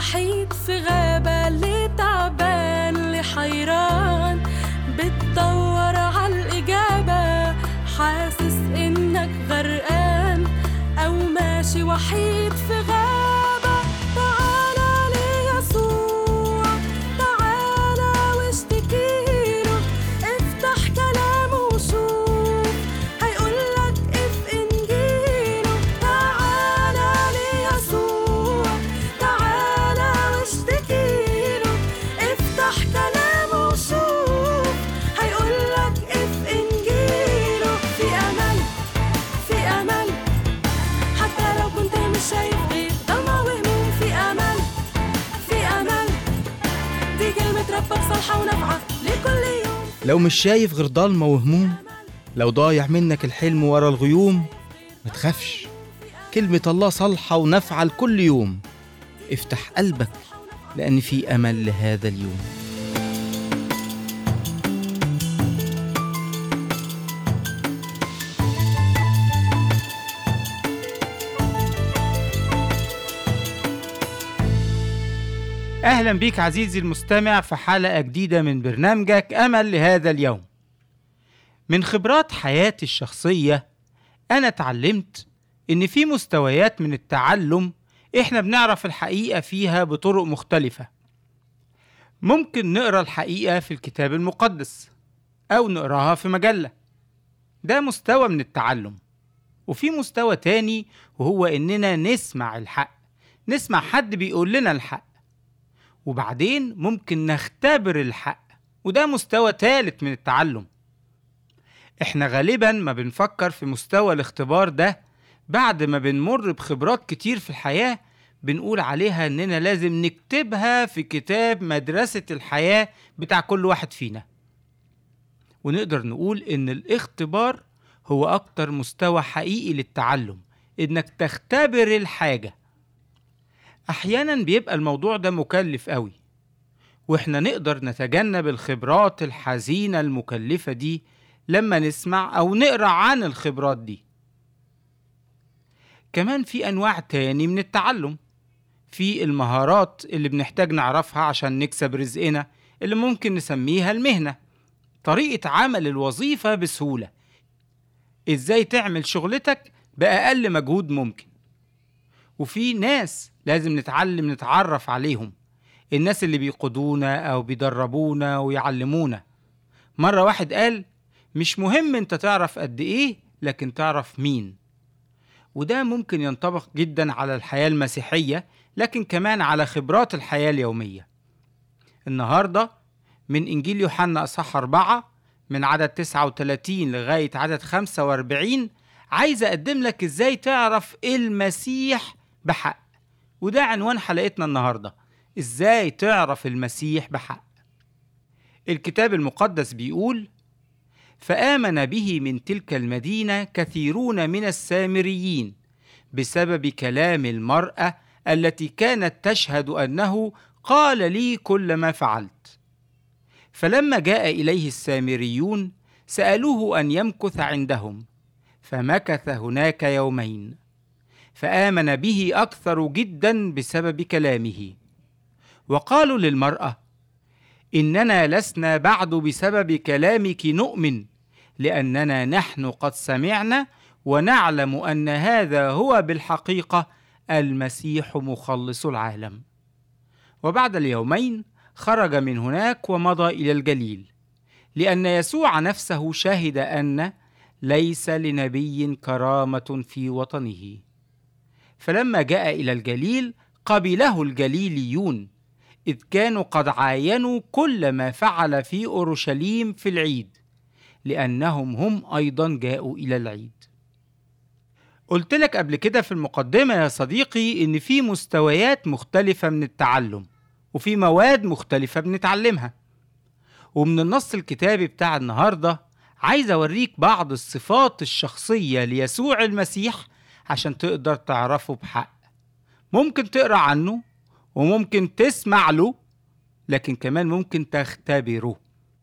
وحيد في غابة اللي تعبان اللي حيران بتدور عالإجابة حاسس إنك غرقان أو ماشي وحيد في غابة تعالى ليسوع تعالى واشتكيله افتح كلامه وشوف هيقولك اف انجيله تعالى ليسوع تعالى واشتكيله افتح كلامه وشوف هيقولك اف انجيله في امل في امل حتى لو كنت مش شايف غير ضلمة وهموم في امل في امل دي كلمة ربك صالحة ونافعة لكل يوم لو مش شايف غير ضلمة وهموم لو ضايع منك الحلم ورا الغيوم ما تخافش كلمة الله صالحة ونافعة لكل يوم افتح قلبك لأن في أمل لهذا اليوم أهلا بيك عزيزي المستمع في حلقة جديدة من برنامجك أمل لهذا اليوم من خبرات حياتي الشخصية أنا اتعلمت إن في مستويات من التعلم إحنا بنعرف الحقيقة فيها بطرق مختلفة ممكن نقرأ الحقيقة في الكتاب المقدس أو نقراها في مجلة ده مستوى من التعلم وفي مستوى تاني وهو إننا نسمع الحق نسمع حد بيقول لنا الحق وبعدين ممكن نختبر الحق وده مستوى تالت من التعلم احنا غالبا ما بنفكر في مستوى الاختبار ده بعد ما بنمر بخبرات كتير في الحياة بنقول عليها اننا لازم نكتبها في كتاب مدرسة الحياة بتاع كل واحد فينا ونقدر نقول ان الاختبار هو اكتر مستوى حقيقي للتعلم انك تختبر الحاجة احيانا بيبقى الموضوع ده مكلف قوي واحنا نقدر نتجنب الخبرات الحزينة المكلفة دي لما نسمع او نقرا عن الخبرات دي كمان في انواع تاني من التعلم في المهارات اللي بنحتاج نعرفها عشان نكسب رزقنا اللي ممكن نسميها المهنة طريقة عمل الوظيفة بسهولة ازاي تعمل شغلتك بأقل مجهود ممكن وفي ناس لازم نتعلم نتعرف عليهم الناس اللي بيقودونا أو بيدربونا ويعلمونا مرة واحد قال مش مهم انت تعرف قد ايه لكن تعرف مين وده ممكن ينطبق جدا على الحياة المسيحية لكن كمان على خبرات الحياة اليومية النهاردة من إنجيل يوحنا أصحاح أربعة من عدد 39 لغاية عدد 45 عايز أقدم لك إزاي تعرف المسيح بحق وده عنوان حلقتنا النهاردة إزاي تعرف المسيح بحق الكتاب المقدس بيقول فآمن به من تلك المدينة كثيرون من السامريين بسبب كلام المرأة التي كانت تشهد أنه قال لي كل ما فعلت فلما جاء إليه السامريون سألوه أن يمكث عندهم فمكث هناك يومين فآمن به أكثر جدا بسبب كلامه وقالوا للمرأة إننا لسنا بعد بسبب كلامك نؤمن لأننا نحن قد سمعنا ونعلم أن هذا هو بالحقيقة المسيح مخلص العالم وبعد اليومين خرج من هناك ومضى إلى الجليل لأن يسوع نفسه شهد أن ليس لنبي كرامة في وطنه فلما جاء إلى الجليل قبله الجليليون إذ كانوا قد عاينوا كل ما فعل في أورشليم في العيد لأنهم هم أيضا جاءوا إلى العيد قلت لك قبل كده في المقدمة يا صديقي إن في مستويات مختلفة من التعلم وفي مواد مختلفة بنتعلمها ومن النص الكتابي بتاع النهاردة عايز أوريك بعض الصفات الشخصية ليسوع المسيح عشان تقدر تعرفه بحق ممكن تقرأ عنه وممكن تسمع له لكن كمان ممكن تختبره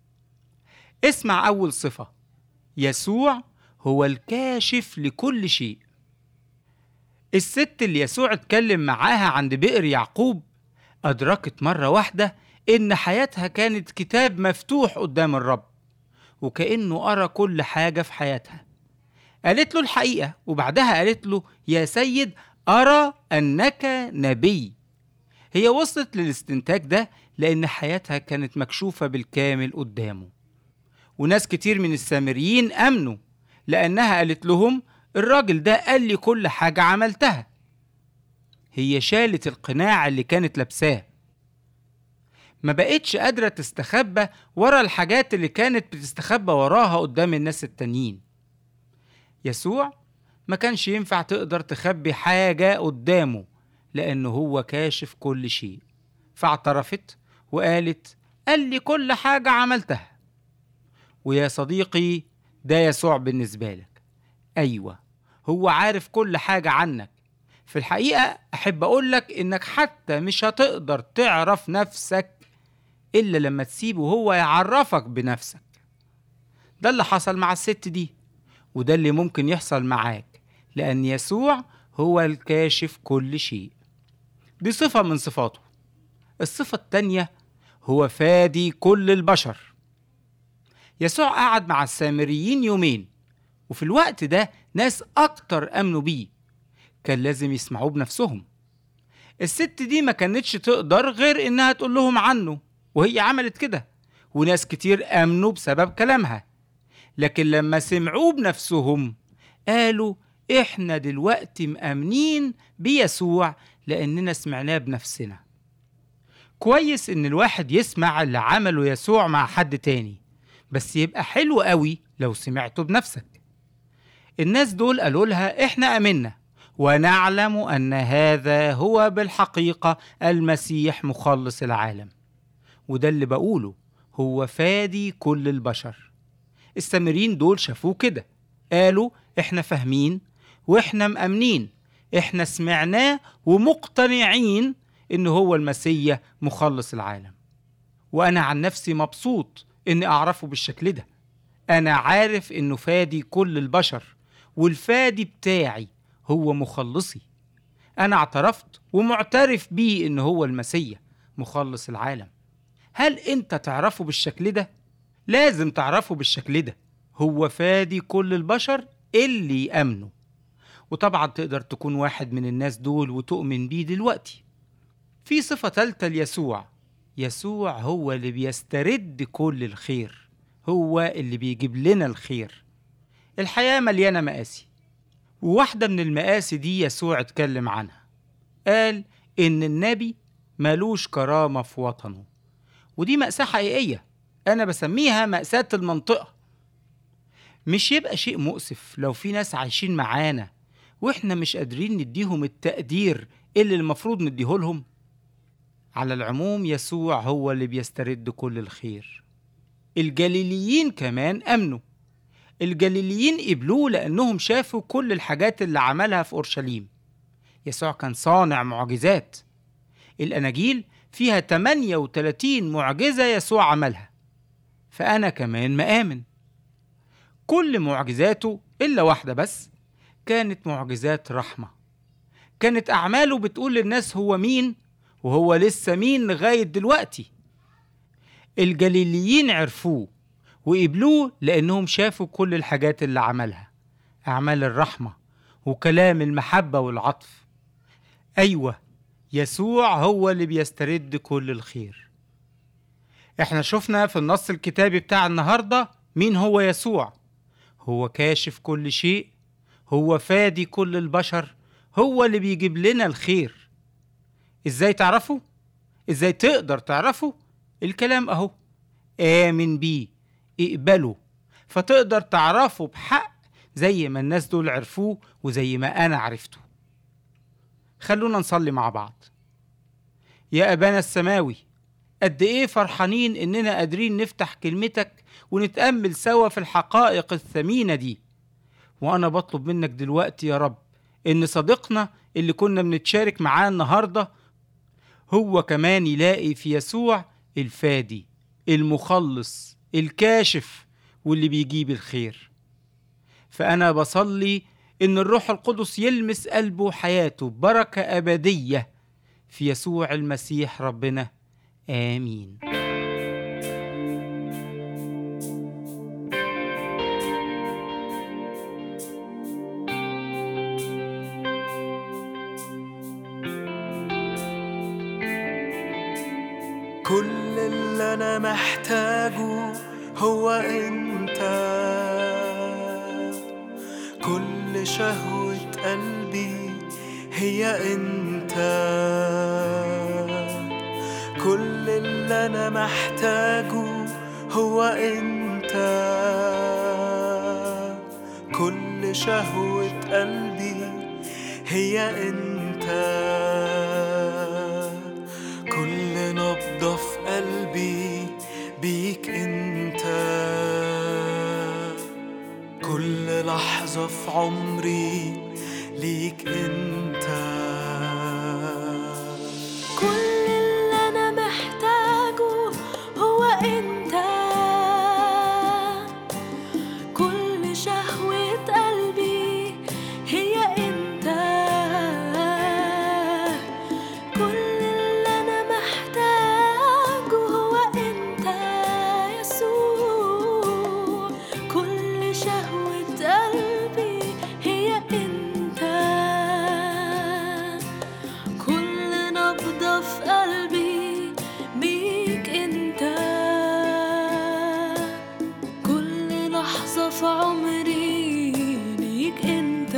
اسمع أول صفة يسوع هو الكاشف لكل شيء الست اللي يسوع اتكلم معاها عند بئر يعقوب أدركت مرة واحدة إن حياتها كانت كتاب مفتوح قدام الرب وكأنه قرأ كل حاجة في حياتها قالت له الحقيقة وبعدها قالت له يا سيد أرى أنك نبي هي وصلت للاستنتاج ده لأن حياتها كانت مكشوفة بالكامل قدامه وناس كتير من السامريين أمنوا لأنها قالت لهم الراجل ده قال لي كل حاجة عملتها هي شالت القناع اللي كانت لابساه ما بقتش قادرة تستخبى ورا الحاجات اللي كانت بتستخبى وراها قدام الناس التانيين يسوع ما كانش ينفع تقدر تخبي حاجة قدامه لأنه هو كاشف كل شيء فاعترفت وقالت قال لي كل حاجة عملتها ويا صديقي ده يسوع بالنسبة لك أيوة هو عارف كل حاجة عنك في الحقيقة أحب أقول لك إنك حتى مش هتقدر تعرف نفسك إلا لما تسيبه هو يعرفك بنفسك ده اللي حصل مع الست دي وده اللي ممكن يحصل معاك لأن يسوع هو الكاشف كل شيء دي صفة من صفاته الصفة التانية هو فادي كل البشر يسوع قعد مع السامريين يومين وفي الوقت ده ناس أكتر أمنوا بيه كان لازم يسمعوه بنفسهم الست دي ما كانتش تقدر غير إنها تقول لهم عنه وهي عملت كده وناس كتير آمنوا بسبب كلامها لكن لما سمعوه بنفسهم قالوا إحنا دلوقتي مأمنين بيسوع لأننا سمعناه بنفسنا كويس إن الواحد يسمع اللي عمله يسوع مع حد تاني بس يبقى حلو قوي لو سمعته بنفسك الناس دول قالوا لها إحنا أمنا ونعلم أن هذا هو بالحقيقة المسيح مخلص العالم وده اللي بقوله هو فادي كل البشر السامرين دول شافوه كده قالوا احنا فاهمين واحنا مأمنين احنا سمعناه ومقتنعين ان هو المسيح مخلص العالم وانا عن نفسي مبسوط اني اعرفه بالشكل ده انا عارف انه فادي كل البشر والفادي بتاعي هو مخلصي انا اعترفت ومعترف بيه ان هو المسيح مخلص العالم هل انت تعرفه بالشكل ده لازم تعرفه بالشكل ده هو فادي كل البشر اللي يأمنوا وطبعا تقدر تكون واحد من الناس دول وتؤمن بيه دلوقتي في صفة تالتة ليسوع يسوع هو اللي بيسترد كل الخير هو اللي بيجيب لنا الخير الحياة مليانة مقاسي وواحدة من المقاسي دي يسوع اتكلم عنها قال إن النبي ملوش كرامة في وطنه ودي مأساة حقيقية أنا بسميها مأساة المنطقة مش يبقى شيء مؤسف لو في ناس عايشين معانا وإحنا مش قادرين نديهم التقدير اللي المفروض نديهولهم على العموم يسوع هو اللي بيسترد كل الخير الجليليين كمان أمنوا الجليليين قبلوه لأنهم شافوا كل الحاجات اللي عملها في أورشليم يسوع كان صانع معجزات الأناجيل فيها 38 معجزة يسوع عملها فأنا كمان مآمن كل معجزاته إلا واحدة بس كانت معجزات رحمة كانت أعماله بتقول للناس هو مين وهو لسه مين لغاية دلوقتي الجليليين عرفوه وقبلوه لأنهم شافوا كل الحاجات اللي عملها أعمال الرحمة وكلام المحبة والعطف أيوة يسوع هو اللي بيسترد كل الخير احنا شفنا في النص الكتابي بتاع النهاردة مين هو يسوع هو كاشف كل شيء هو فادي كل البشر هو اللي بيجيب لنا الخير ازاي تعرفه ازاي تقدر تعرفه الكلام اهو امن بيه اقبله فتقدر تعرفه بحق زي ما الناس دول عرفوه وزي ما انا عرفته خلونا نصلي مع بعض يا ابانا السماوي قد ايه فرحانين اننا قادرين نفتح كلمتك ونتامل سوا في الحقائق الثمينه دي وانا بطلب منك دلوقتي يا رب ان صديقنا اللي كنا بنتشارك معاه النهارده هو كمان يلاقي في يسوع الفادي المخلص الكاشف واللي بيجيب الخير فانا بصلي ان الروح القدس يلمس قلبه وحياته بركه ابديه في يسوع المسيح ربنا آمين كل اللي انا محتاجه هو انت كل شهوة قلبي هي انت كل اللي انا محتاجه هو انت كل شهوة قلبي هي انت كل نبضة في قلبي بيك انت كل لحظة في عمري ليك انت كل اللي أنا محتاجه هو أنت كل شهوة قلبي هي أنت كل اللي أنا محتاجه هو أنت يسوع كل شهوة قلبي هي أنت كل نبضة في قلبي بيك انت كل لحظة في عمري ليك انت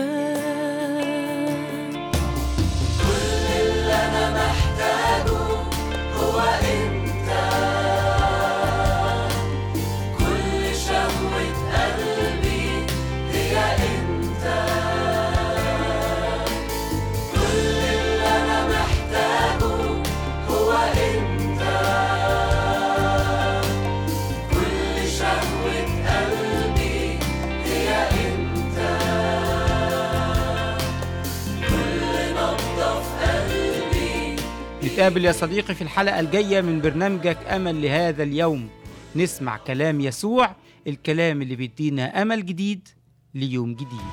نتقابل يا صديقي في الحلقة الجاية من برنامجك أمل لهذا اليوم نسمع كلام يسوع الكلام اللي بيدينا أمل جديد ليوم جديد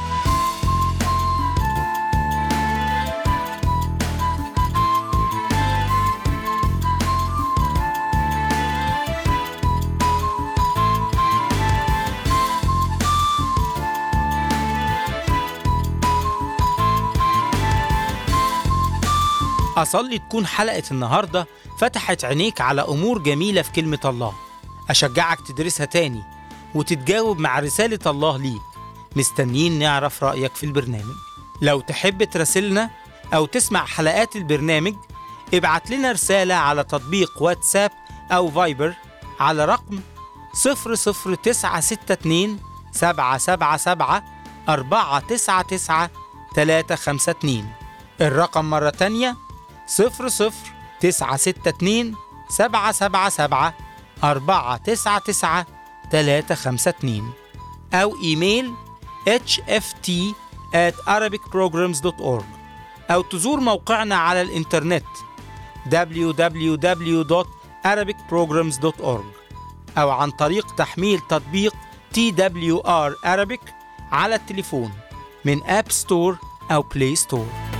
أصلي تكون حلقة النهاردة فتحت عينيك على أمور جميلة في كلمة الله أشجعك تدرسها تاني وتتجاوب مع رسالة الله ليك مستنيين نعرف رأيك في البرنامج لو تحب تراسلنا أو تسمع حلقات البرنامج ابعت لنا رسالة على تطبيق واتساب أو فايبر على رقم 00962 777 499 352 الرقم مرة تانية صفر صفر تسعة ستة اتنين سبعة سبعة سبعة أربعة تسعة تسعة تلاتة خمسة اتنين أو إيميل hft at arabicprograms.org أو تزور موقعنا على الإنترنت www.arabicprograms.org أو عن طريق تحميل تطبيق TWR Arabic على التليفون من أب ستور أو بلاي ستور